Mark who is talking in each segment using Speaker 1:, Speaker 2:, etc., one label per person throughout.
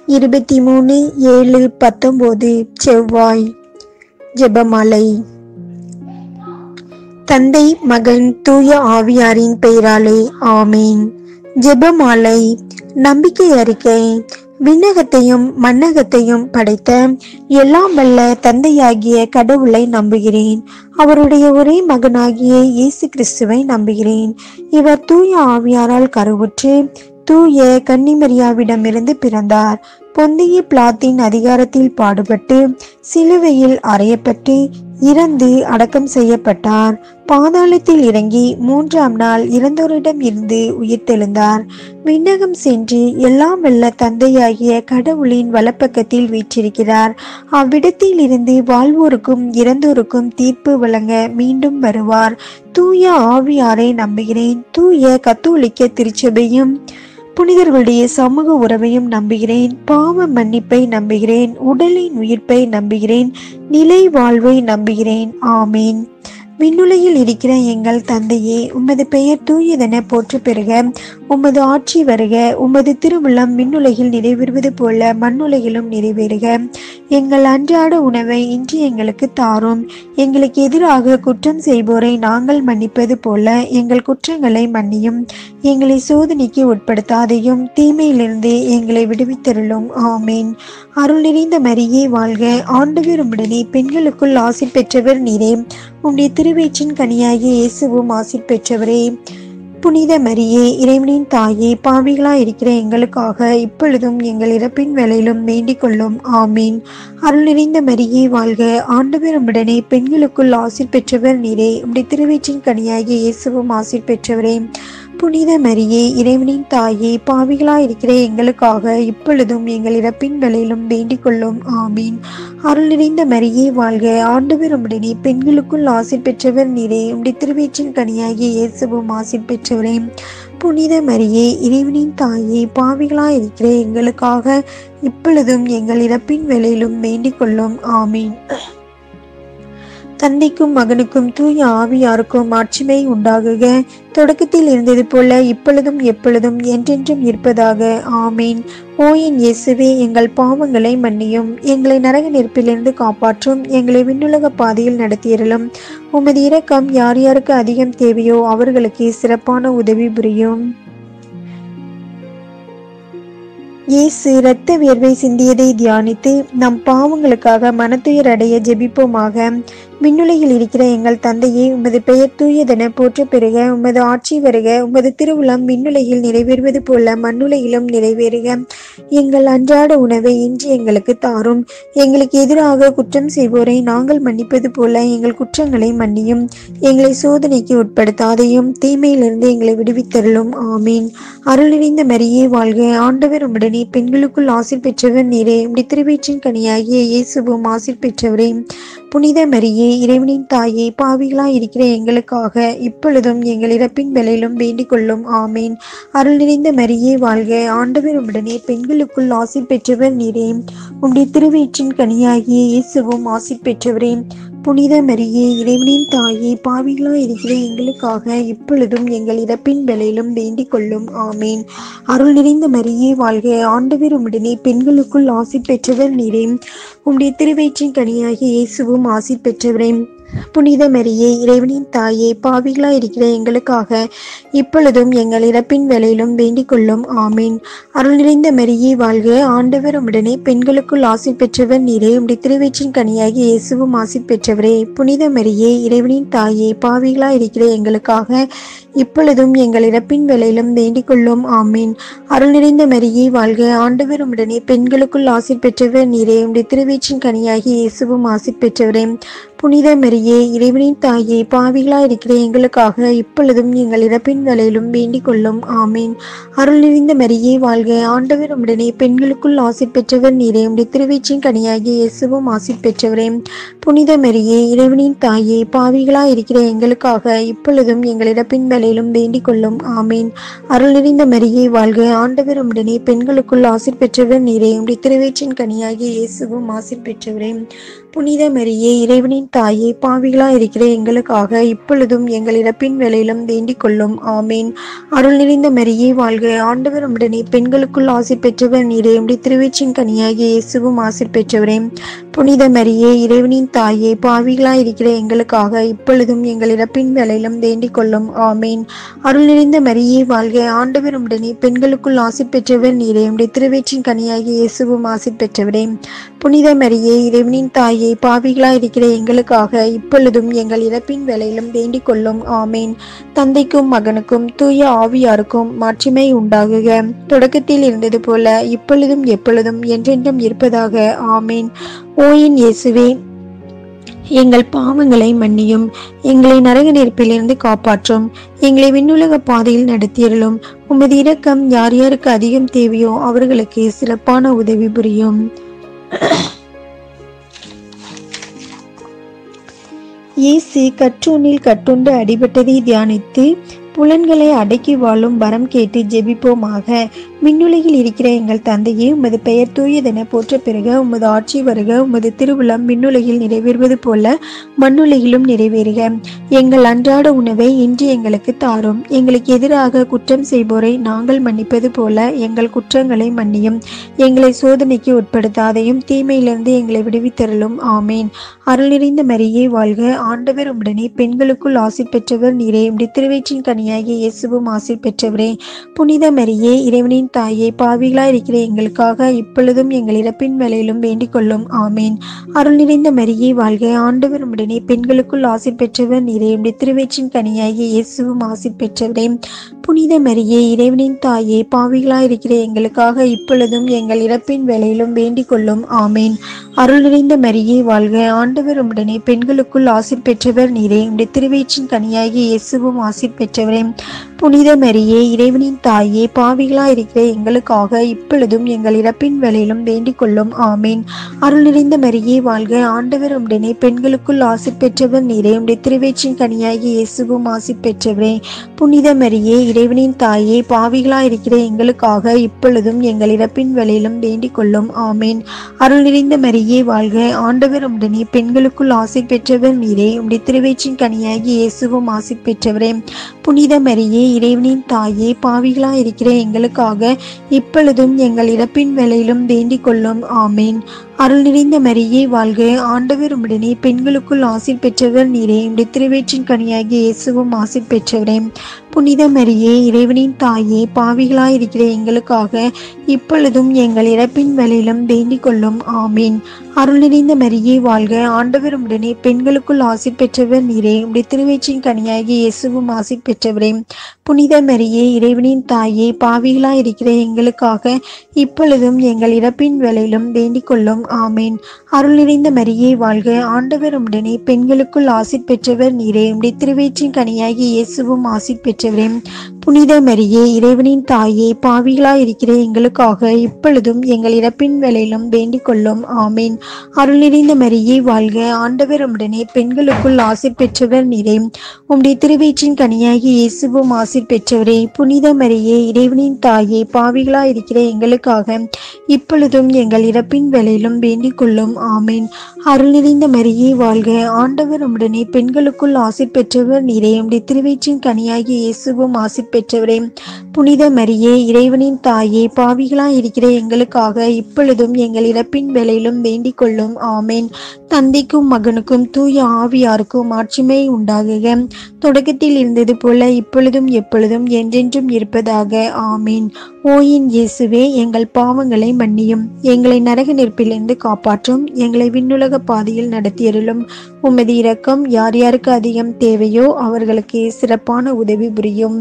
Speaker 1: இருபத்தி மூணு ஏழு பத்தொம்போது செவ்வாய் ஜெபமாலை தந்தை மகன் தூய ஆவியாரின் பெயராலே ஆமீன் ஜெபமாலை நம்பிக்கை அறிக்கை விண்ணகத்தையும் மண்ணகத்தையும் படைத்த எல்லாம் வல்ல தந்தையாகிய கடவுளை நம்புகிறேன் அவருடைய ஒரே மகனாகிய இயேசு கிறிஸ்துவை நம்புகிறேன் இவர் தூய ஆவியாரால் கருவுற்று தூய கன்னிமரியாவிடமிருந்து பிறந்தார் பொந்திய பிளாத்தின் அதிகாரத்தில் பாடுபட்டு சிலுவையில் அறையப்பட்டு இறந்து அடக்கம் செய்யப்பட்டார் பாதாளத்தில் இறங்கி மூன்றாம் நாள் இறந்தோரிடம் இருந்து உயிர்த்தெழுந்தார் விண்ணகம் சென்று எல்லாம் வல்ல தந்தையாகிய கடவுளின் வலப்பக்கத்தில் வீற்றிருக்கிறார் அவ்விடத்தில் இருந்து வாழ்வோருக்கும் இறந்தோருக்கும் தீர்ப்பு வழங்க மீண்டும் வருவார் தூய ஆவியாரை நம்புகிறேன் தூய கத்தோலிக்க திருச்சபையும் புனிதர்களுடைய சமூக உறவையும் நம்புகிறேன் பாவ மன்னிப்பை நம்புகிறேன் உடலின் உயிர்ப்பை நம்புகிறேன் நிலை வாழ்வை நம்புகிறேன் ஆமீன் விண்ணுலகில் இருக்கிற எங்கள் தந்தையே உமது பெயர் தூயதென போற்று பெறுக உமது ஆட்சி வருக உமது திருவுள்ளம் விண்ணுலகில் நிறைவேறுவது போல மண்ணுலகிலும் நிறைவேறுக எங்கள் அன்றாட உணவை இன்று எங்களுக்கு தாரும் எங்களுக்கு எதிராக குற்றம் செய்வோரை நாங்கள் மன்னிப்பது போல எங்கள் குற்றங்களை மன்னியும் எங்களை சோதனைக்கு உட்படுத்தாதையும் தீமையிலிருந்து எங்களை விடுவித்தருளும் ஆமீன் அருள் நிறைந்த மரியே வாழ்க ஆண்டவர் உம்முடனே பெண்களுக்குள் ஆசி பெற்றவர் நீரே உம்முடைய திருவயிற்றின் கனியாகிய இயேசுவும் ஆசி பெற்றவரே புனித மரியே இறைவனின் தாயே பாவிகளாய் இருக்கிற எங்களுக்காக இப்பொழுதும் எங்கள் இறப்பின் வேலையிலும் வேண்டிக் கொள்ளும் ஆமீன் அருள் நிறைந்த மரியே வாழ்க ஆண்டவர் உம்முடனே பெண்களுக்குள் ஆசிர் பெற்றவர் நீரே உம்முடைய திருவயிற்றின் கனியாகிய இயேசுவும் ஆசிர் பெற்றவரே புனித மரியே இறைவனின் தாயே பாவிகளாய் இருக்கிற எங்களுக்காக இப்பொழுதும் எங்கள் இறப்பின் வேலையிலும் வேண்டிக் கொள்ளும் ஆமீன் அருள் நிறைந்த மரியே வாழ்க ஆண்டவர் உம்முடனே பெண்களுக்குள் ஆசிர் பெற்றவர் நீரே உம்முடைய திருவயிற்றின் கனியாகிய இயேசுவும் ஆசிர் பெற்றவரே புனித மரியே இறைவனின் தாயே பாவிகளாய் இருக்கிற எங்களுக்காக இப்பொழுதும் எங்கள் இறப்பின் வேலையிலும் வேண்டிக் கொள்ளும் ஆமீன் தந்தைக்கும் மகனுக்கும் தூய ஆவியாருக்கும் மாட்சிமை உண்டாகுக தொடக்கத்தில் இருந்தது போல இப்பொழுதும் எப்பொழுதும் என்றென்றும் இருப்பதாக ஆமீன் ஓ என் இயேசுவே எங்கள் பாவங்களை மன்னியும் எங்களை நரக நெருப்பிலிருந்து காப்பாற்றும் எங்களை விண்ணுலக பாதையில் நடத்தியறலும் உமது இரக்கம் யார் யாருக்கு அதிகம் தேவையோ அவர்களுக்கு சிறப்பான உதவி புரியும் இயேசு இரத்த வியர்வை சிந்தியதை தியானித்து நம் பாவங்களுக்காக மனத்துயர் அடைய ஜெபிப்போமாக விண்ணுலகில் இருக்கிற எங்கள் தந்தையே உமது பெயர் தூயதென போற்ற பெறுக உமது ஆட்சி வருக உமது திருவுளம் விண்ணுலகில் நிறைவேறுவது போல மண்ணுலகிலும் நிறைவேறுக எங்கள் அன்றாட உணவை இன்று எங்களுக்கு தாரும் எங்களுக்கு எதிராக குற்றம் செய்வோரை நாங்கள் மன்னிப்பது போல எங்கள் குற்றங்களை மன்னியும் எங்களை சோதனைக்கு உட்படுத்தாதையும் தீமையிலிருந்து எங்களை விடுவித்தருளும் ஆமீன் அருள் நிறைந்த மரியே வாழ்க ஆண்டவர் உம்முடனே பெண்களுக்குள் ஆசிர் பெற்றவர் நீரே உம்முடைய திருவயிற்றின் கனியாகிய இயேசுவும் ஆசிர் பெற்றவரே புனித மரியே இறைவனின் தாயே பாவிகளாய் இருக்கிற எங்களுக்காக இப்பொழுதும் எங்கள் இறப்பின் வேலையிலும் வேண்டிக் கொள்ளும் ஆமீன் அருள் நிறைந்த மரியே வாழ்க ஆண்டவர் உம்முடனே பெண்களுக்குள் ஆசிர் பெற்றவர் நீரே உம்முடைய திருவயிற்றின் கனியாகிய இயேசுவும் ஆசிர் பெற்றவரே புனித மரியே இறைவனின் தாயே பாவிகளாய் இருக்கிற எங்களுக்காக இப்பொழுதும் எங்கள் இறப்பின் வேலையிலும் வேண்டிக் கொள்ளும் ஆமீன் அருள் நிறைந்த மரியே வாழ்க ஆண்டவர் உம்முடனே பெண்களுக்குள் ஆசி பெற்றவர் நீரே உம்முடைய திருவயிற்றின் கனியாகிய இயேசுவும் ஆசி பெற்றவரே புனித மரியே இறைவனின் தாயே பாவிகளாய் இருக்கிற எங்களுக்காக இப்பொழுதும் எங்கள் இறப்பின் வேலையிலும் வேண்டிக் கொள்ளும் ஆமீன் அருள் நிறைந்த மரியே வாழ்க ஆண்டவர் உம்முடனே பெண்களுக்குள் ஆசி பெற்றவர் நீரே உம்முடைய திருவயிற்றின் கனியாகிய இயேசுவும் ஆசி பெற்றவரே புனித மரியே இறைவனின் தாயே பாவிகளாய் இருக்கிற எங்களுக்காக இப்பொழுதும் எங்கள் இறப்பின் வேலையிலும் வேண்டிக் கொள்ளும் ஆமீன் அருள் நிறைந்த மரியே வாழ்க ஆண்டவர் உம்முடனே பெண்களுக்குள் ஆசி பெற்றவர் நீரே உம்முடைய திருவயிற்றின் கனியாகிய இயேசுவும் ஆசி பெற்றவரே புனித மரியே இறைவனின் தாயே பாவிகளாய் இருக்கிற எங்களுக்காக இப்பொழுதும் எங்கள் இறப்பின் வேலையிலும் வேண்டிக் கொள்ளும் ஆமீன் அருள் நிறைந்த மரியே வாழ்க ஆண்டவர் உம்முடனே பெண்களுக்குள் ஆசி பெற்றவர் நீரே உம்முடைய திருவயிற்றின் கனியாகிய இயேசுவும் ஆசி பெற்றவரே புனித மரியே இறைவனின் தாயே பாவிகளாய் இருக்கிற எங்களுக்காக இப்பொழுதும் எங்கள் இறப்பின் வேலையிலும் வேண்டிக் கொள்ளும் ஆமீன் அருள் நிறைந்த மரியே வாழ்க ஆண்டவர் உம்முடனே பெண்களுக்குள் ஆசிர் பெற்றவர் நீரே உம்முடைய திருவயிற்றின் கனியாகிய இயேசுவும் ஆசிர் பெற்றவரே புனித மரியே இறைவனின் தாயே பாவிகளா இருக்கிற எங்களுக்காக இப்பொழுதும் எங்கள் இறப்பின் வேளையிலும் வேண்டிக் கொள்ளும் ஆமீன் அருள் நிறைந்த மரியே வாழ்க ஆண்டவர் உடனே பெண்களுக்குள் ஆசி பெற்றவர் நீரே உடைய திருவேற்றின் கனியாகிய இயேசுவும் ஆசி பெற்றவரே புனித மரியே இறைவனின் தாயே பாவிகளா இருக்கிற எங்களுக்காக இப்பொழுதும் எங்கள் இறப்பின் வேளையிலும் வேண்டிக் கொள்ளும் ஆமீன் அருள் நிறைந்த மரியே வாழ்க ஆண்டவர் உடனே பெண்களுக்குள் ஆசி பெற்றவர் நீரே உடைய திருவேற்றின் கனியாகிய இயேசுவும் ஆசி பெற்றவரே புனித மரியே இறைவனின் தாயே பாவிகளா இருக்கிற எங்களுக்காக இப்பொழுதும் எங்கள் இறப்பின் வேளையிலும் வேண்டிக் கொள்ளும் ஆமீன் தந்தைக்கும் மகனுக்கும் தூய ஆவியாருக்கும் மாட்சிமை உண்டாகுக தொடக்கத்தில் இருந்தது போல இப்பொழுதும் எப்பொழுதும் என்றென்றும் இருப்பதாக ஆமீன் ஓயின் இயேசுவே எங்கள் பாவங்களை மன்னியும் எங்களை நரக நெருப்பிலிருந்து காப்பாற்றும் எங்களை விண்ணுலக பாதையில் நடத்தியருளும் உமது இரக்கம் யார் யாருக்கு அதிகம் தேவையோ அவர்களுக்கு சிறப்பான உதவி புரியும் இயேசு கற்றோனில் கட்டுண்டு அடிபட்டதை தியானித்து புலன்களை அடக்கி வாழும் வரம் கேட்டு ஜெபிப்போமாக விண்ணுலகில் இருக்கிற எங்கள் தந்தையே உமது பெயர் தூயதென போற்ற பிறகு உமது ஆட்சி வருக உமது திருவிழம் விண்ணுலகில் நிறைவேறுவது போல மண்ணுலகிலும் நிறைவேறுக எங்கள் அன்றாட உணவை இன்று எங்களுக்கு தாரும் எங்களுக்கு எதிராக குற்றம் செய்வோரை நாங்கள் மன்னிப்பது போல எங்கள் குற்றங்களை மன்னியும் எங்களை சோதனைக்கு உட்படுத்தாதையும் தீமையிலிருந்து எங்களை விடுவித்தருளும் ஆமேன் அருள் நிறைந்த மரியே வாழ்க ஆண்டவர் உடனே பெண்களுக்குள் ஆசி பெற்றவர் நீரே உடைய திருவேற்றின் கனியாகிய இயேசுவும் ஆசி பெற்றவரே புனித மரியே இறைவனின் தாயே பாவிகளாய் இருக்கிற எங்களுக்காக இப்பொழுதும் எங்கள் இறப்பின் வேலையிலும் வேண்டிக் கொள்ளும் ஆமேன் அருள் நிறைந்த மரியே வாழ்க ஆண்டவர் உடனே பெண்களுக்குள் ஆசி பெற்றவர் நீரே உடைய திருவேற்றின் கனியாகிய இயேசுவும் ஆசி பெற்றவரே புனித மரியே இறைவனின் தாயே பாவிகளாய் இருக்கிற எங்களுக்காக இப்பொழுதும் எங்கள் இறப்பின் வேலையிலும் வேண்டிக் கொள்ளும் ஆமேன் அருள் நிறைந்த மரியே வாழ்க ஆண்டவர் உடனே பெண்களுக்குள் ஆசி பெற்றவர் நீரே உடைய திருவேற்றின் கனியாகிய இயேசுவும் ஆசி பெற்றவரே புனித மரியே இறைவனின் தாயே பாவிகளாய் இருக்கிற எங்களுக்காக இப்பொழுதும் எங்கள் இறப்பின் வேலையிலும் வேண்டிக் கொள்ளும் ஆமேன் அருள் நிறைந்த மரியே வாழ்க ஆண்டவர் உடனே பெண்களுக்குள் ஆசி பெற்றவர் நீரே உடைய திருவேற்றின் கனியாகிய இயேசுவும் ஆசி பெற்றவரே புனித மரியே இறைவனின் தாயே பாவிகளாய் இருக்கிற எங்களுக்காக இப்பொழுதும் எங்கள் இறப்பின் வேலையிலும் வேண்டிக் கொள்ளும் ஆமேன் அருள் நிறைந்த மரியே வாழ்க ஆண்டவர் உடனே பெண்களுக்குள் ஆசி பெற்றவர் நீரே உடைய திருவேற்றின் கனியாகிய இயேசுவும் ஆசி பெற்றவரே புனித மரியே இறைவனின் தாயே பாவிகளாய் இருக்கிற எங்களுக்காக இப்பொழுதும் எங்கள் இறப்பின் வேலையிலும் வேண்டிக் கொள்ளும் ஆமேன் அருள் நிறைந்த மரியே வாழ்க ஆண்டவர் உடனே பெண்களுக்குள் ஆசிர் பெற்றவர் நீரே உடைய திருவேற்றின் கனியாகிய இயேசுவும் ஆசிர் பெற்றவரே புனித மரியே இறைவனின் தாயே பாவிகளாய் இருக்கிற எங்களுக்காக இப்பொழுதும் எங்கள் இறப்பின் வேலையிலும் வேண்டிக் கொள்ளும் ஆமீன் அருள் நிறைந்த மரியே வாழ்க ஆண்டவர் உடனே பெண்களுக்குள் ஆசிர் பெற்றவர் நீரே உடைய திருவேற்றின் கனியாகிய இயேசுவும் ஆசிர் பெற்றவரே புனித மரியே இறைவனின் தாயே பாவிகளாய் இருக்கிற எங்களுக்காக இப்பொழுதும் எங்கள் இறப்பின் வேலையிலும் வேண்டிக் கொள்ளும் ஆமேன் அருள் நிறைந்த மரியே வாழ்க ஆண்டவர் உடனே பெண்களுக்குள் ஆசிர் பெற்றவர் நீரே உடைய திருவேற்றின் கனியாகிய இயேசுவும் ஆசிர் பெற்றவரே புனித மரியே இறைவனின் தாயே பாவிகளாய் இருக்கிற எங்களுக்காக இப்பொழுதும் எங்கள் இறப்பின் வேலையிலும் வேண்டிக் கொள்ளும் ஆமேன் அருள் நிறைந்த மரியே வாழ்க ஆண்டவர் உடனே பெண்களுக்குள் ஆசிர் பெற்றவர் நீரே உம்முடைய திருவேற்றின் கனியாகி இயேசுவும் ஆசிர் பெற்றவரே புனித மரியே இறைவனின் தாயே பாவிகளாய் இருக்கிற எங்களுக்காக இப்பொழுதும் எங்கள் இறப்பின் வேலையிலும் வேண்டிக் கொள்ளும் ஆமேன் அருள் நிறைந்த மரியே வாழ்க ஆண்டவர் உடனே பெண்களுக்குள் ஆசிர் பெற்றவர் நீரே உம்முடைய திருவேற்றின் கனியாகி இயேசுவும் ஆசிர் பெற்றவரே புனித மரியே இறைவனின் தாயே பாவிகளாய் இருக்கிற எங்களுக்காக இப்பொழுதும் எங்கள் இறப்பின் வேலையிலும் வேண்டிக் கொள்ளும் ஆமேன் தந்தைக்கும் மகனுக்கும் தூய ஆவியாருக்கும் ஆட்சிமை உண்டாகுக தொடக்கத்தில் இருந்தது போல இப்பொழுதும் எப்பொழுதும் என்றென்றும் இருப்பதாக ஆமீன் ஓயின் இயேசுவே எங்கள் பாவங்களை மன்னியும் எங்களை நரக நெருப்பிலிருந்து காப்பாற்றும் எங்களை விண்ணுலக பாதையில் நடத்தியருளும் உமது இரக்கம் யார் யாருக்கு அதிகம் தேவையோ அவர்களுக்கு சிறப்பான உதவி புரியும்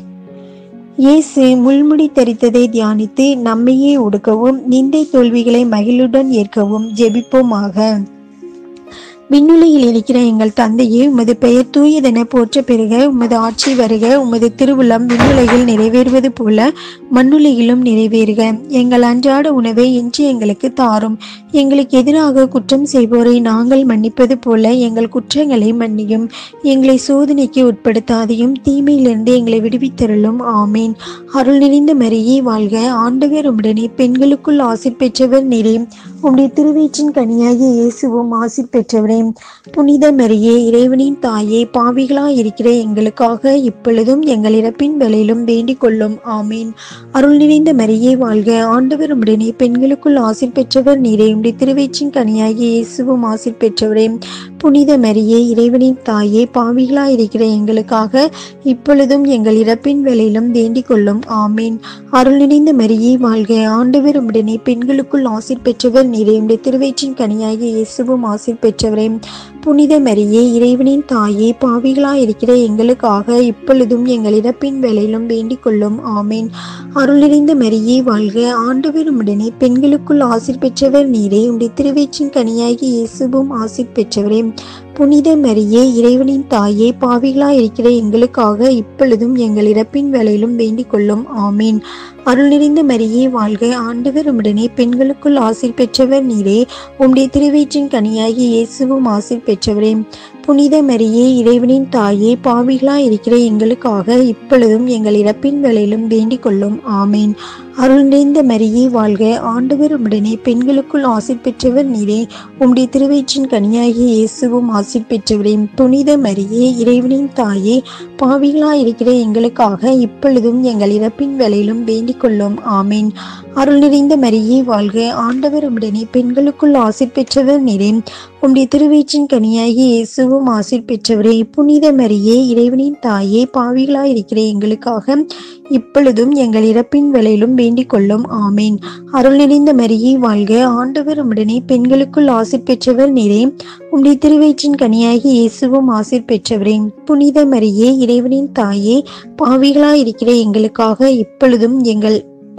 Speaker 1: இயேசு முள்முடி தரித்ததை தியானித்து நம்மையே ஒடுக்கவும் நிந்தை தோல்விகளை மகிழுடன் ஏற்கவும் ஜெபிப்போமாக விண்ணுலகில் இருக்கிற எங்கள் தந்தையே உமது பெயர் தூயதென போற்ற பெறுக உமது ஆட்சி வருக உமது திருவுளம் விண்ணுலகில் நிறைவேறுவது போல மண்ணுலகிலும் நிறைவேறுக எங்கள் அன்றாட உணவை இன்று எங்களுக்கு தாரும் எங்களுக்கு எதிராக குற்றம் செய்வோரை நாங்கள் மன்னிப்பது போல எங்கள் குற்றங்களை மன்னியும் எங்களை சோதனைக்கு உட்படுத்தாதையும் தீமையிலிருந்து எங்களை விடுவித்தருளும் ஆமேன் அருள் நிறைந்த மரியே வாழ்க ஆண்டவர் உடனே பெண்களுக்குள் ஆசிர் பெற்றவர் நீரே உம்முடைய திருவயிற்றின் கனியாகிய இயேசுவும் ஆசி பெற்றவரே புனித மரியே இறைவனின் தாயே பாவிகளாய் இருக்கிற எங்களுக்காக இப்பொழுதும் எங்கள் இறப்பின் வேளையிலும் வேண்டிக் கொள்ளும் ஆமீன் அருள் நிறைந்த மரியே வாழ்க ஆண்டவர் உடனே பெண்களுக்குள் ஆசிர் பெற்றவர் நீரே உம்முடைய திருவயிற்றின் கனியாகிய இயேசுவும் ஆசிர் பெற்றவரே புனித மரியே இறைவனின் தாயே பாவிகளாய் இருக்கிற எங்களுக்காக இப்பொழுதும் எங்கள் இறப்பின் வேளையிலும் வேண்டிக் கொள்ளும் ஆமீன் அருள் நிறைந்த மரியே வாழ்க ஆண்டவர் உடனே பெண்களுக்குள் ஆசிர் பெற்றவர் நீரே உம்முடைய திருவயிற்றின் கனியாகிய இயேசுவும் ஆசிர் பெற்றவரே புனித மரியே இறைவனின் தாயே பாவிகளாய் இருக்கிற எங்களுக்காக இப்பொழுதும் எங்கள் இறப்பின் வேளையிலும் வேண்டிக் கொள்ளும் ஆமீன் அருள் நிறைந்த மரியே வாழ்க ஆண்டவர் உடனே பெண்களுக்குள் ஆசிர் பெற்றவர் நீரே உம்முடைய திருவயிற்றின் கனியாகிய இயேசுவும் ஆசிர் பெற்றவரே புனித மரியே இறைவனின் தாயே பாவிகளாய் இருக்கிற எங்களுக்காக இப்பொழுதும் எங்கள் இறப்பின் வேளையிலும் வேண்டிக் கொள்ளும் ஆமீன் அருள் நிறைந்த மரியே வாழ்க ஆண்டவர் உடனே பெண்களுக்குள் ஆசிர் பெற்றவர் நீரே உம்முடைய திருவயிற்றின் கனியாகிய இயேசுவும் ஆசிர் பெற்றவரே புனித மரியே இறைவனின் தாயே பாவிகளாய் இருக்கிற எங்களுக்காக இப்பொழுதும் எங்கள் இறப்பின் வேளையிலும் வேண்டிக் கொள்ளும் ஆமீன் அருள் நிறைந்த மரியே வாழ்க ஆண்டவர் உடனே பெண்களுக்குள் ஆசிர் பெற்றவர் நீரே உம்முடைய திருவயிற்றின் கனியாகிய இயேசுவும் ஆசிர் பெற்றவரே புனித மரியே இறைவனின் தாயே பாவிகளாய் இருக்கிற எங்களுக்காக இப்பொழுதும் எங்கள் இறப்பின் வேளையிலும் வேண்டிக் கொள்ளும் ஆமீன் அருள் நிறைந்த மரியே வாழ்க ஆண்டவர் உடனே பெண்களுக்குள் ஆசிர் பெற்றவர் நீரே உம்முடைய திருவயிற்றின் கனியாகிய இயேசுவும் ஆசிர் பெற்றவரே புனித மரியே இறைவனின் தாயே பாவிகளாய் இருக்கிற எங்களுக்காக இப்பொழுதும் எங்கள் இறப்பின் வேளையிலும் வேண்டிக் கொள்ளும் ஆமீன் அருள் நிறைந்த மரியே வாழ்க ஆண்டவர் உடனே பெண்களுக்குள் ஆசிர் பெற்றவர் நீரே உம்முடைய திருவயிற்றின் கனியாகிய இயேசுவும் ஆசிர் பெற்றவரே புனித மரியே இறைவனின் தாயே பாவிகளாய் இருக்கிற எங்களுக்காக இப்பொழுதும் எங்கள்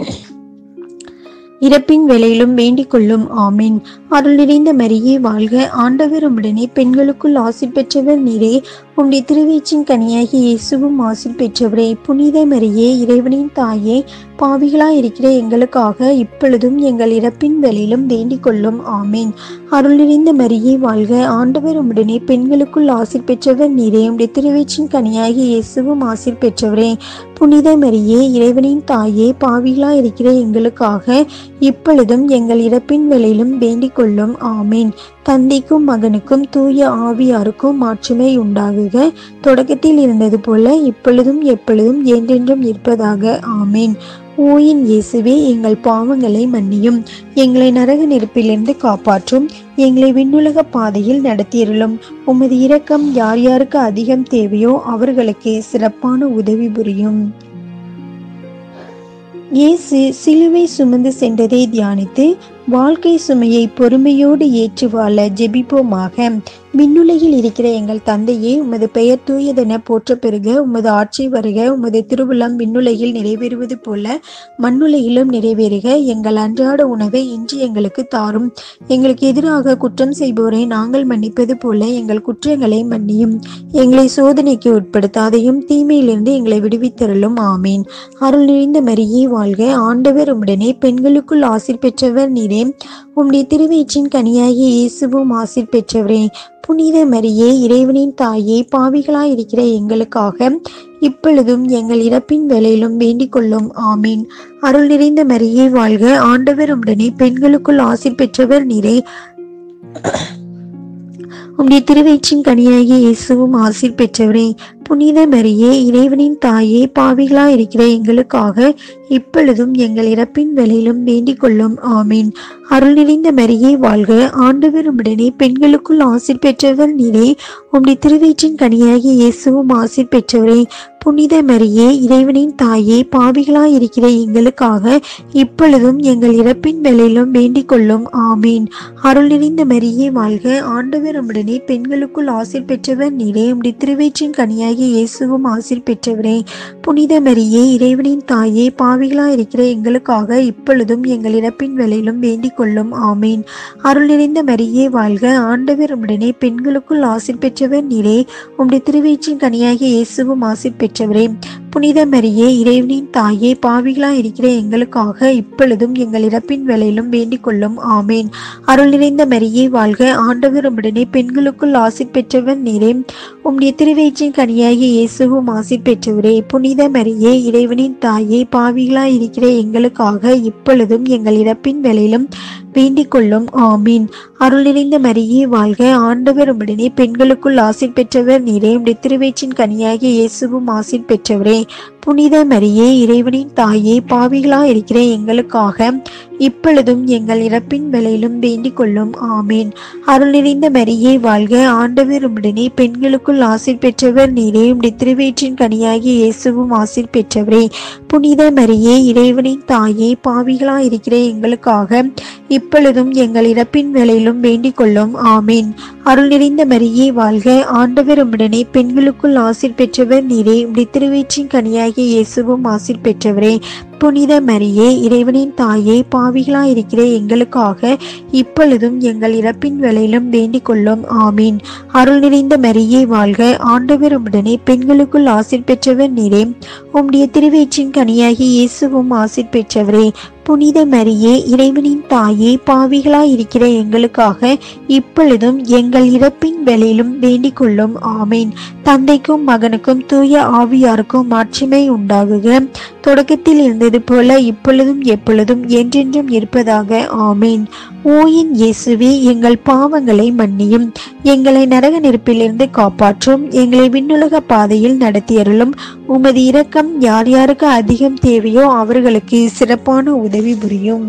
Speaker 1: இறப்பின் வேளையிலும் வேண்டிக் கொள்ளும் ஆமீன் அருள் நிறைந்த மரியே வாழ்க ஆண்டவர் உடனே பெண்களுக்குள் ஆசிர் பெற்றவர் நீரே உம்முடைய திருவயிற்றின் கனியாகிய இயேசுவும் ஆசிர் பெற்றவரே புனித மரியே இறைவனின் தாயே பாவிகளாய் இருக்கிற எங்களுக்காக இப்பொழுதும் எங்கள் இறப்பின் வேளையிலும் வேண்டிக் கொள்ளும் ஆமீன் அருள் நிறைந்த மரியே வாழ்க ஆண்டவர் உடனே பெண்களுக்குள் ஆசிர் பெற்றவர் நீரே உம்முடைய திருவயிற்றின் கனியாகிய இயேசுவும் ஆசிர் பெற்றவரே புனித மரியே இறைவனின் தாயே பாவிகளாய் இருக்கிற எங்களுக்காக இப்பொழுதும் எங்கள் இறப்பின் வேளையிலும் வேண்டிக் கொள்ளும் ஆமீன் தந்தைக்கும் மகனுக்கும் தூய ஆவியாருக்கும் மாற்றுமை உண்டாகுக தொடக்கத்தில் இருந்தது போல இப்பொழுதும் எப்பொழுதும் என்றென்றும் இருப்பதாக ஆமீன் ஓயின் இயேசுவே எங்கள் பாவங்களை மன்னியும் எங்களை நரக நெருப்பிலிருந்து காப்பாற்றும் எங்களை விண்ணுலக பாதையில் நடத்தியருளும் உமது இரக்கம் யார் யாருக்கு அதிகம் தேவையோ அவர்களுக்கு சிறப்பான உதவி புரியும் இயேசு சிலுவை சுமந்து சென்றதை தியானித்து வாழ்க்கை சுமையை பொறுமையோடு ஏற்று வாழ ஜெபிப்போமாக விண்ணுலகில் இருக்கிற எங்கள் தந்தையே உமது பெயர் தூயதென போற்ற பெறுக உமது ஆட்சி வருக உமது திருவுளம் விண்ணுலகில் நிறைவேறுவது போல மண்ணுலகிலும் நிறைவேறுக எங்கள் அன்றாட உணவை இன்று எங்களுக்கு தாரும் எங்களுக்கு எதிராக குற்றம் செய்வோரை நாங்கள் மன்னிப்பது போல எங்கள் குற்றங்களை மன்னியும் எங்களை சோதனைக்கு உட்படுத்தாதையும் தீமையிலிருந்து எங்களை விடுவித்தருளும் ஆமீன் அருள் நிறைந்த மரியே வாழ்க ஆண்டவர் உடனே பெண்களுக்குள் ஆசிர் பெற்றவர் நீரே உம்முடைய திருவயிற்றின் கனியாகிய இயேசுவும் ஆசிர் பெற்றவரே புனித மரியே இறைவனின் தாயே பாவிகளாய் இருக்கிற எங்களுக்காக இப்பொழுதும் எங்கள் இறப்பின் வேளையிலும் வேண்டிக் கொள்ளும் ஆமீன் அருள் நிறைந்த மரியே வாழ்க ஆண்டவர் உடனே பெண்களுக்குள் ஆசிர் பெற்றவர் நீரே உம்முடைய திருவயிற்றின் கனியாகிய இயேசுவும் ஆசிர் பெற்றவரே புனித மரியே இறைவனின் தாயே பாவிகளாய் இருக்கிற எங்களுக்காக இப்பொழுதும் எங்கள் இறப்பின் வேளையிலும் வேண்டிக் கொள்ளும் ஆமீன் அருள் நிறைந்த மரியே வாழ்க ஆண்டவர் உடனே பெண்களுக்குள் ஆசிர் பெற்றவர் நீரே உம்முடைய திருவயிற்றின் கனியாகிய இயேசுவும் ஆசிர் பெற்றவரே புனித மரியே இறைவனின் தாயே பாவிகளாய் இருக்கிற எங்களுக்காக இப்பொழுதும் எங்கள் இறப்பின் வேளையிலும் வேண்டிக் கொள்ளும் ஆமீன் அருள் நிறைந்த மரியே வாழ்க ஆண்டவர் உடனே பெண்களுக்குள் ஆசிர் பெற்றவர் நீரே உம்முடைய திருவயிற்றின் கனியாகிய இயேசுவும் ஆசிர் பெற்றவரே புனித மரியே இறைவனின் தாயே பாவிகளாய் இருக்கிற எங்களுக்காக இப்பொழுதும் எங்கள் இறப்பின் வேளையிலும் வேண்டிக் கொள்ளும் ஆமீன் அருள் நிறைந்த மரியே வாழ்க ஆண்டவர் உடனே பெண்களுக்குள் ஆசிர் பெற்றவர் நீரே உம்முடைய திருவயிற்றின் கனியாகிய இயேசுவும் ஆசிர் பெற்றவரே புனித மரியே இறைவனின் தாயே பாவிகளாய் இருக்கிற எங்களுக்காக இப்பொழுதும் எங்கள் இறப்பின் வேளையிலும் வேண்டிக் கொள்ளும் ஆமேன் அருள் நிறைந்த மரியே வாழ்க ஆண்டவர் உம்முடனே பெண்களுக்குள் ஆசி பெற்றவர் நீரே உம்முடைய திருவயிற்றின் கனியாகிய இயேசுவும் ஆசி பெற்றவரே புனித மரியே இறைவனின் தாயே பாவிகளாய் இருக்கிற எங்களுக்காக இப்பொழுதும் எங்கள் இறப்பின் வேளையிலும் வேண்டிக் கொள்ளும் ஆமீன் அருள் நிறைந்த மரியே வாழ்க ஆண்டவர் உம்முடனே பெண்களுக்குள் ஆசி பெற்றவர் நீரே உம்முடைய திருவயிற்றின் கனியாகிய இயேசுவும் ஆசி பெற்றவரே புனித மரியே இறைவனின் தாயே பாவிகளாய் இருக்கிற எங்களுக்காக இப்பொழுதும் எங்கள் இறப்பின் வேளையிலும் வேண்டிக் கொள்ளும் ஆமீன் அருள் நிறைந்த மரியே வாழ்க ஆண்டவர் உம்முடனே பெண்களுக்குள் ஆசிர் பெற்றவர் நீரே உம்முடைய திருவயிற்றின் கனியாகிய இயேசுவும் ஆசிர் பெற்றவரே புனித மரியே இறைவனின் தாயே பாவிகளாய் இருக்கிற எங்களுக்காக இப்பொழுதும் எங்கள் இறப்பின் வேளையிலும் வேண்டிக் கொள்ளும் ஆமீன் அருள் நிறைந்த மரியே வாழ்க ஆண்டவர் உம்முடனே பெண்களுக்குள் ஆசிர் பெற்றவர் நீரே உம்முடைய திருவயிற்றின் கனியாகிய இயேசுவும் ஆசிர் பெற்றவரே புனித மரியே இறைவனின் தாயே பாவிகளாய் இருக்கிற எங்களுக்காக இப்பொழுதும் எங்கள் இறப்பின் வேளையிலும் வேண்டிக் கொள்ளும் ஆமீன் அருள் நிறைந்த மரியே வாழ்க ஆண்டவர் உம்முடனே பெண்களுக்குள் ஆசிர் பெற்றவர் நீரே உம்முடைய திருவயிற்றின் கனியாகி இயேசுவும் ஆசிர் பெற்றவரே புனித மரியே இறைவனின் தாயே பாவிகளாய் இருக்கிற எங்களுக்காக இப்பொழுதும் எங்கள் இறப்பின் வேளையிலும் வேண்டிக் கொள்ளும் ஆமீன் தந்தைக்கும் மகனுக்கும் தூய ஆவியாருக்கும் மாட்சிமை உண்டாகுக தொடக்கத்தில் இருந்தது போல இப்பொழுதும் எப்பொழுதும் என்றென்றும் இருப்பதாக ஆமீன் ஓயின் இயேசுவே எங்கள் பாவங்களை மன்னியும் எங்களை நரக நெருப்பிலிருந்து காப்பாற்றும் எங்களை விண்ணுலக பாதையில் நடத்தியருளும் உமது இரக்கம் யார் யாருக்கு அதிகம் தேவையோ அவர்களுக்கு சிறப்பான உதவி புரியும்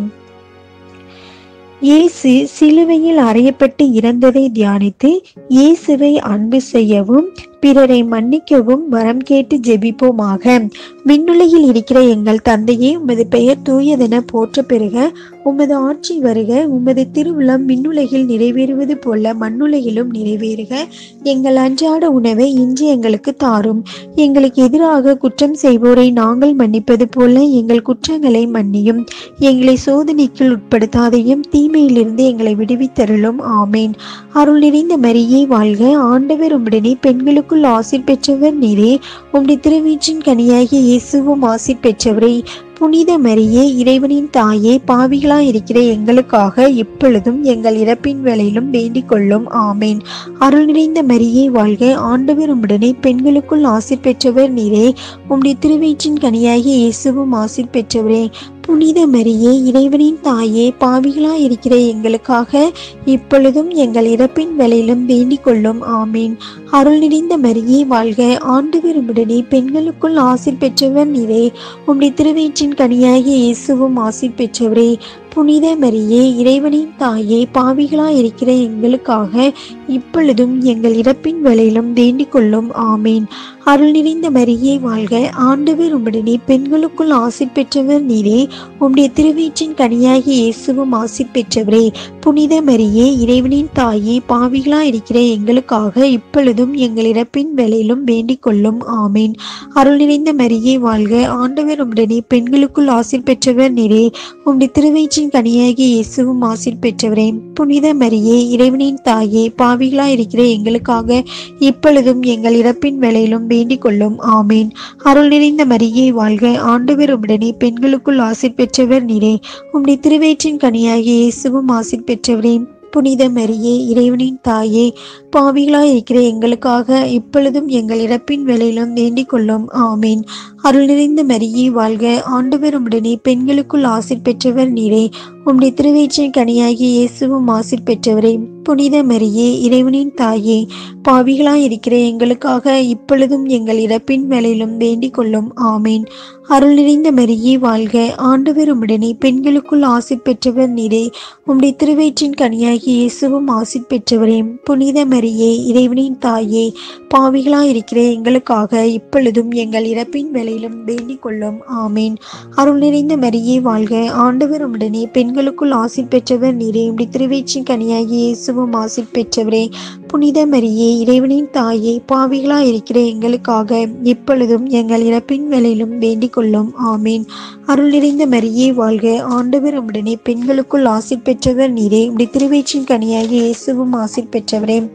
Speaker 1: இயேசு சிலுவையில் அறையப்பட்டு இறந்ததை தியானித்து இயேசுவை அன்பு செய்யவும் பிறரை மன்னிக்கவும் வரம் கேட்டு ஜெபிப்போமாக விண்ணுலகில் இருக்கிற எங்கள் தந்தையே உமது பெயர் தூயதென போற்ற பெறுக உமது ஆட்சி வருக உமது திருவுளம் விண்ணுலகில் நிறைவேறுவது போல மண்ணுலகிலும் நிறைவேறுக எங்கள் அன்றாட உணவை இன்று எங்களுக்கு தாரும் எங்களுக்கு எதிராக குற்றம் செய்வோரை நாங்கள் மன்னிப்பது போல எங்கள் குற்றங்களை மன்னியும் எங்களை சோதனைக்குள் உட்படுத்தாதையும் தீமையிலிருந்து எங்களை விடுவித்தருளும் ஆமேன் அருள் நிறைந்த மரியே வாழ்க ஆண்டவர் உம்முடனே பெண்களுக்குள் ஆசிர் பெற்றவர் நீரே உம்முடைய திருவீற்றின் கனியாகிய இயேசுவும் ஆசிர் பெற்றவரே புனித மரியே இறைவனின் தாயே பாவிகளாய் இருக்கிற எங்களுக்காக இப்பொழுதும் எங்கள் இறப்பின் வேளையிலும் வேண்டிக் கொள்ளும் ஆமேன் அருள் நிறைந்த மரியே வாழ்க ஆண்டவர் உம்முடனே பெண்களுக்குள் ஆசிர் பெற்றவர் நீரே உம்முடைய திருவயிற்றின் கனியாகிய இயேசுவும் ஆசிர் பெற்றவரே புனித மரியே இறைவனின் தாயே பாவிகளாய் இருக்கிற எங்களுக்காக இப்பொழுதும் எங்கள் இறப்பின் வேளையிலும் வேண்டிக் கொள்ளும் ஆமீன் அருள் நிறைந்த மரியே வாழ்க ஆண்டவர் உம்முடனே பெண்களுக்குள் ஆசிர் பெற்றவர் நீரே உம்முடைய திருவயிற்றின் கனியாகிய இயேசுவும் ஆசிர் பெற்றவரே புனித மரியே இறைவனின் தாயே பாவிகளாய் இருக்கிற எங்களுக்காக இப்பொழுதும் எங்கள் இறப்பின் வேளையிலும் வேண்டிக் கொள்ளும் ஆமீன் அருள் நிறைந்த மரியே வாழ்க ஆண்டவர் உம்முடனே பெண்களுக்குள் ஆசிர் பெற்றவர் நீரே உம்முடைய திருவயிற்றின் கனியாகிய இயேசுவும் ஆசிர் பெற்றவரே புனித மரியே இறைவனின் தாயே பாவிகளாய் இருக்கிற எங்களுக்காக இப்பொழுதும் எங்கள் இறப்பின் வேளையிலும் வேண்டிக் கொள்ளும் ஆமீன் அருள் நிறைந்த மரியே வாழ்க ஆண்டவர் உம்முடனே பெண்களுக்குள் ஆசிர் பெற்றவர் நீரே உம்முடைய திருவயிற்றின் கனியாகிய இயேசுவும் ஆசிர் பெற்றவரே புனித மரியே இறைவனின் தாயே பாவிகளாய் இருக்கிற எங்களுக்காக இப்பொழுதும் எங்கள் இறப்பின் வேளையிலும் வேண்டிக் கொள்ளும் ஆமீன் அருள் நிறைந்த மரியே வாழ்க ஆண்டவர் உம்முடனே பெண்களுக்குள் ஆசிர் பெற்றவர் நீரே உம்முடைய திருவயிற்றின் கனியாகிய இயேசுவும் ஆசிர் பெற்றவரே புனித மரியே இறைவனின் தாயே பாவிகளாய் இருக்கிற எங்களுக்காக இப்பொழுதும் எங்கள் இறப்பின் வேளையிலும் வேண்டிக் கொள்ளும் ஆமீன் அருள் நிறைந்த மரியே வாழ்க ஆண்டவர் உம்முடனே பெண்களுக்குள் ஆசிர் பெற்றவர் நீரே உம்முடைய திருவயிற்றின் கனியாகிய இயேசுவும் ஆசிர் பெற்றவரே புனித மரியே இறைவனின் தாயே பாவிகளாய் இருக்கிற எங்களுக்காக இப்பொழுதும் எங்கள் இறப்பின் வேளையிலும் வேண்டிக் கொள்ளும் ஆமீன் அருள் நிறைந்த மரியே வாழ்க ஆண்டவர் உம்முடனே பெண்களுக்குள் ஆசிர் பெற்றவர் நீரே உம்முடைய திருவயிற்றின் கனியாகிய இயேசுவும் ஆசிர் பெற்றவரே புனித மரியே இறைவனின் தாயே பாவிகளாய் இருக்கிற எங்களுக்காக இப்பொழுதும் எங்கள் இறப்பின் வேளையிலும் வேண்டிக் கொள்ளும் ஆமீன் அருள் நிறைந்த மரியே வாழ்க ஆண்டவர் உம்முடனே பெண்களுக்குள் ஆசிர் பெற்றவர் நீரே உம்முடைய திருவயிற்றின் கனியாகிய இயேசுவும் ஆசிர் பெற்றவரே புனித மரியே இறைவனின் தாயே பாவிகளாய் இருக்கிற எங்களுக்காக இப்பொழுதும் எங்கள் இறப்பின் வேளையிலும் வேண்டிக் கொள்ளும் ஆமீன் அருள் நிறைந்த மரியே வாழ்க ஆண்டவர் உம்முடனே பெண்களுக்குள் ஆசிர் பெற்றவர் நீரே உம்முடைய திருவயிற்றின் கனியாகிய இயேசுவும் ஆசிர் பெற்றவரே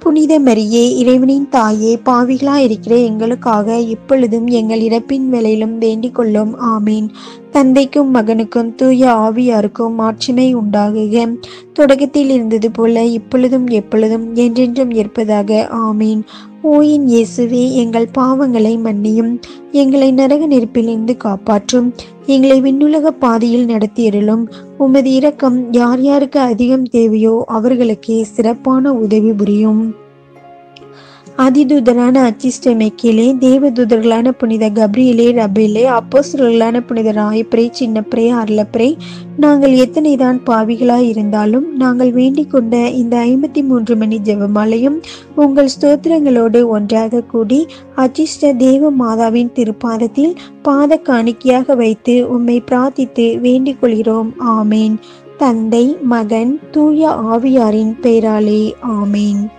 Speaker 1: புனித மரியே இறைவனின் தாயே பாவிகளா இருக்கிற எங்களுக்காக இப்பொழுதும் எங்கள் இறப்பின் வேளையிலும் வேண்டிக் கொள்ளும் ஆமீன் தந்தைக்கும் மகனுக்கும் தூய ஆவியாருக்கும் மாட்சிமை உண்டாகுக தொடக்கத்தில் இருந்தது போல இப்பொழுதும் எப்பொழுதும் என்றென்றும் இருப்பதாக ஆமீன் ஓயின் இயேசுவே எங்கள் பாவங்களை மன்னியும் எங்களை நரக நெருப்பிலிருந்து காப்பாற்றும் எங்களை விண்ணுலக பாதையில் நடத்தியருளும் உமது இரக்கம் யார் யாருக்கு அதிகம் தேவையோ அவர்களுக்கே சிறப்பான உதவி புரியும் அதிதூதரான அச்சிஷ்ட மெக்கிலே தேவதூதர்களான புனித கப்ரியலே ரபேலே அப்போஸ்தலர்களான புனித ராயப்பிரே சின்னப்பிரே அருளப்பிரே நாங்கள் எத்தனைதான் பாவிகளாய் இருந்தாலும் நாங்கள் வேண்டிக் கொண்ட இந்த ஐம்பத்தி மூன்று மணி ஜெபமாலையும் உங்கள் ஸ்தோத்திரங்களோடு ஒன்றாக கூடி அச்சிஷ்ட தேவ மாதாவின் திருப்பாதத்தில் பாத காணிக்கையாக வைத்து உம்மை பிரார்த்தித்து வேண்டிக் கொள்கிறோம் ஆமேன் தந்தை மகன் தூய ஆவியாரின் பெயராலே ஆமேன்